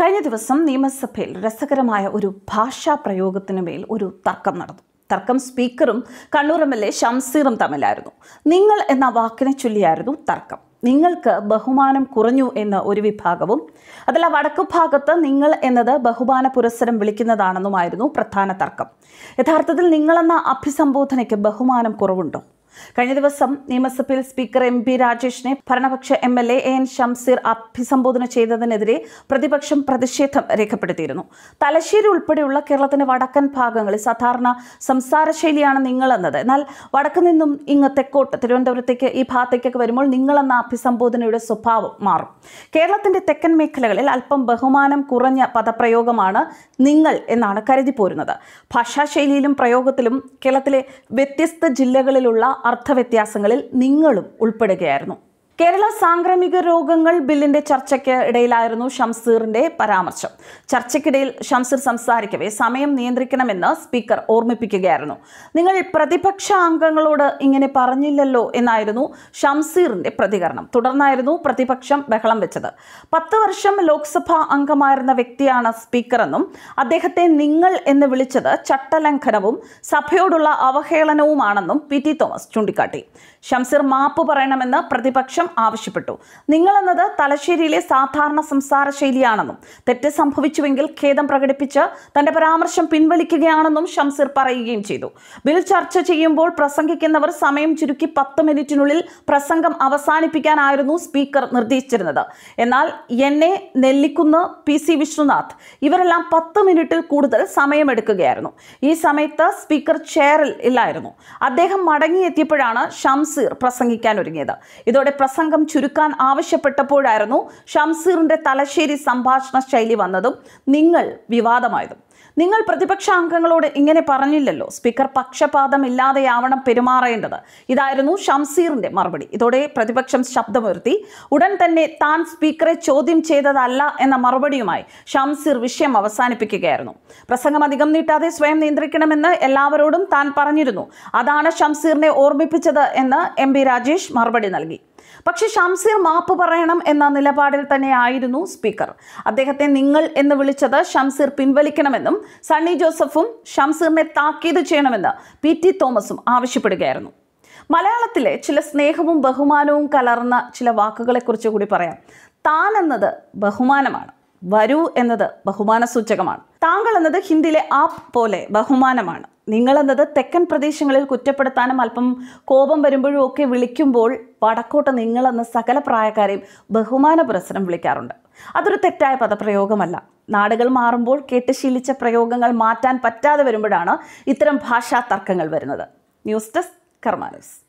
കഴിഞ്ഞ ദിവസം നിയമസഭയിൽ രസകരമായ ഒരു ഭാഷാ പ്രയോഗത്തിനു മേൽ ഒരു തർക്കം നടന്നു തർക്കം സ്പീക്കറും കണ്ണൂർ എം എൽ എ ഷംസീറും തമ്മിലായിരുന്നു നിങ്ങൾ എന്ന വാക്കിനെ ചൊല്ലിയായിരുന്നു തർക്കം നിങ്ങൾക്ക് ബഹുമാനം കുറഞ്ഞു എന്ന് ഒരു വിഭാഗവും അതല്ല വടക്കു ഭാഗത്ത് നിങ്ങൾ എന്നത് ബഹുമാന പുരസ്സരം വിളിക്കുന്നതാണെന്നുമായിരുന്നു പ്രധാന തർക്കം യഥാർത്ഥത്തിൽ നിങ്ങളെന്ന അഭിസംബോധനയ്ക്ക് ബഹുമാനം കുറവുണ്ടോ കഴിഞ്ഞ ദിവസം നിയമസഭയിൽ സ്പീക്കർ എം പി രാജേഷിനെ ഭരണപക്ഷ M L A N Shamseer അഭിസംബോധന ചെയ്തതിനെതിരെ പ്രതിപക്ഷം പ്രതിഷേധം രേഖപ്പെടുത്തിയിരുന്നു തലശ്ശേരി ഉൾപ്പെടെയുള്ള കേരളത്തിന്റെ വടക്കൻ ഭാഗങ്ങളിൽ സാധാരണ സംസാര ശൈലിയാണ് നിങ്ങളെന്നത് എന്നാൽ വടക്കു നിന്നും ഇങ്ങ് തെക്കോട്ട് തിരുവനന്തപുരത്തേക്ക് ഈ ഭാഗത്തേക്കൊക്കെ വരുമ്പോൾ നിങ്ങളെന്ന അഭിസംബോധനയുടെ സ്വഭാവം മാറും കേരളത്തിന്റെ തെക്കൻ മേഖലകളിൽ അല്പം ബഹുമാനം കുറഞ്ഞ പദപ്രയോഗമാണ് നിങ്ങൾ എന്നാണ് കരുതി പോരുന്നത് ഭാഷാശൈലിയിലും പ്രയോഗത്തിലും കേരളത്തിലെ വ്യത്യസ്ത ജില്ലകളിലുള്ള അർത്ഥവ്യത്യാസങ്ങളിൽ നിങ്ങളും ഉൾപ്പെടുകയായിരുന്നു കേരള സാംക്രമിക രോഗങ്ങൾ ബില്ലിന്റെ ചർച്ചയ്ക്ക് ഇടയിലായിരുന്നു ഷംസീറിന്റെ പരാമർശം ചർച്ചയ്ക്കിടയിൽ ഷംസീർ സംസാരിക്കവേ സമയം നിയന്ത്രിക്കണമെന്ന് സ്പീക്കർ ഓർമ്മിപ്പിക്കുകയായിരുന്നു നിങ്ങൾ പ്രതിപക്ഷ അംഗങ്ങളോട് ഇങ്ങനെ പറഞ്ഞില്ലല്ലോ എന്നായിരുന്നു ഷംസീറിന്റെ പ്രതികരണം തുടർന്നായിരുന്നു പ്രതിപക്ഷം ബഹളം വെച്ചത് പത്ത് വർഷം ലോക്സഭാ അംഗമായിരുന്ന വ്യക്തിയാണ് സ്പീക്കറെന്നും അദ്ദേഹത്തെ നിങ്ങൾ എന്ന് വിളിച്ചത് ചട്ടലംഘനവും സഭയോടുള്ള അവഹേളനവുമാണെന്നും പി ടി തോമസ് ചൂണ്ടിക്കാട്ടി ഷംസീർ മാപ്പ് പറയണമെന്ന് പ്രതിപക്ഷം ആവശ്യപ്പെട്ടു നിങ്ങളെന്നത് തലശ്ശേരിയിലെ സാധാരണ സംസാര ശൈലിയാണെന്നും തെറ്റ് സംഭവിച്ചുവെങ്കിൽ ഖേദം പ്രകടിപ്പിച്ച് തന്റെ പരാമർശം പിൻവലിക്കുകയാണെന്നും ഷംസീർ പറയുകയും ചെയ്തു ബിൽ ചർച്ച ചെയ്യുമ്പോൾ പ്രസംഗിക്കുന്നവർ സമയം ചുരുക്കി പത്ത് മിനിറ്റിനുള്ളിൽ പ്രസംഗം അവസാനിപ്പിക്കാനായിരുന്നു സ്പീക്കർ നിർദ്ദേശിച്ചിരുന്നത് എന്നാൽ എന്നെ നെല്ലിക്കുന്ന് പി സി വിഷ്ണുനാഥ് ഇവരെല്ലാം പത്ത് മിനിറ്റിൽ കൂടുതൽ സമയമെടുക്കുകയായിരുന്നു ഈ സമയത്ത് സ്പീക്കർ ചെയറിൽ ഇല്ലായിരുന്നു അദ്ദേഹം മടങ്ങിയെത്തിയപ്പോഴാണ് ഷംസീർ പ്രസംഗിക്കാൻ ഒരുങ്ങിയത് ഇതോടെ പ്രസംഗം ചുരുക്കാൻ ആവശ്യപ്പെട്ടപ്പോഴായിരുന്നു ഷംസീറിന്റെ തലശ്ശേരി സംഭാഷണ ശൈലി വന്നതും നിങ്ങൾ വിവാദമായതും നിങ്ങൾ പ്രതിപക്ഷ അംഗങ്ങളോട് ഇങ്ങനെ പറഞ്ഞില്ലല്ലോ സ്പീക്കർ പക്ഷപാതമില്ലാതെയാവണം പെരുമാറേണ്ടത് ഇതായിരുന്നു ഷംസീറിന്റെ മറുപടി ഇതോടെ പ്രതിപക്ഷം ശബ്ദമുയർത്തി ഉടൻ തന്നെ താൻ സ്പീക്കറെ ചോദ്യം ചെയ്തതല്ല എന്ന മറുപടിയുമായി ഷംസീർ വിഷയം അവസാനിപ്പിക്കുകയായിരുന്നു പ്രസംഗം അധികം നീട്ടാതെ സ്വയം നിയന്ത്രിക്കണമെന്ന് എല്ലാവരോടും താൻ പറഞ്ഞിരുന്നു അതാണ് ഷംസീറിനെ ഓർമ്മിപ്പിച്ചത് എന്ന് എം പി രാജേഷ് മറുപടി നൽകി പക്ഷേ ഷംസീർ മാപ്പ് പറയണം എന്ന നിലപാടിൽ തന്നെയായിരുന്നു സ്പീക്കർ അദ്ദേഹത്തെ നിങ്ങൾ എന്ന് വിളിച്ചത് ഷംസീർ പിൻവലിക്കണമെന്നും സണ്ണി ജോസഫും ഷംസീറിനെ താക്കീത് ചെയ്യണമെന്ന് പി ടി തോമസും ആവശ്യപ്പെടുകയായിരുന്നു മലയാളത്തിലെ ചില സ്നേഹവും ബഹുമാനവും കലർന്ന ചില വാക്കുകളെക്കുറിച്ച് കൂടി പറയാം താൻ എന്നത് ബഹുമാനമാണ് വരൂ എന്നത് ബഹുമാന സൂചകമാണ് താങ്കൾ എന്നത് ഹിന്ദിയിലെ ആപ്പ് പോലെ ബഹുമാനമാണ് നിങ്ങളെന്നത് തെക്കൻ പ്രദേശങ്ങളിൽ കുറ്റപ്പെടുത്താനും അല്പം കോപം വരുമ്പോഴും ഒക്കെ വിളിക്കുമ്പോൾ വടക്കോട്ട് നിങ്ങളെന്ന് സകല പ്രായക്കാരെയും ബഹുമാന പുരസ്സരം വിളിക്കാറുണ്ട് അതൊരു തെറ്റായ പദപ്രയോഗമല്ല നാടുകൾ മാറുമ്പോൾ കേട്ട് ശീലിച്ച പ്രയോഗങ്ങൾ മാറ്റാൻ പറ്റാതെ വരുമ്പോഴാണ് ഇത്തരം ഭാഷാ തർക്കങ്ങൾ വരുന്നത് ന്യൂസ് ഡെസ്ക് കർമാനസ്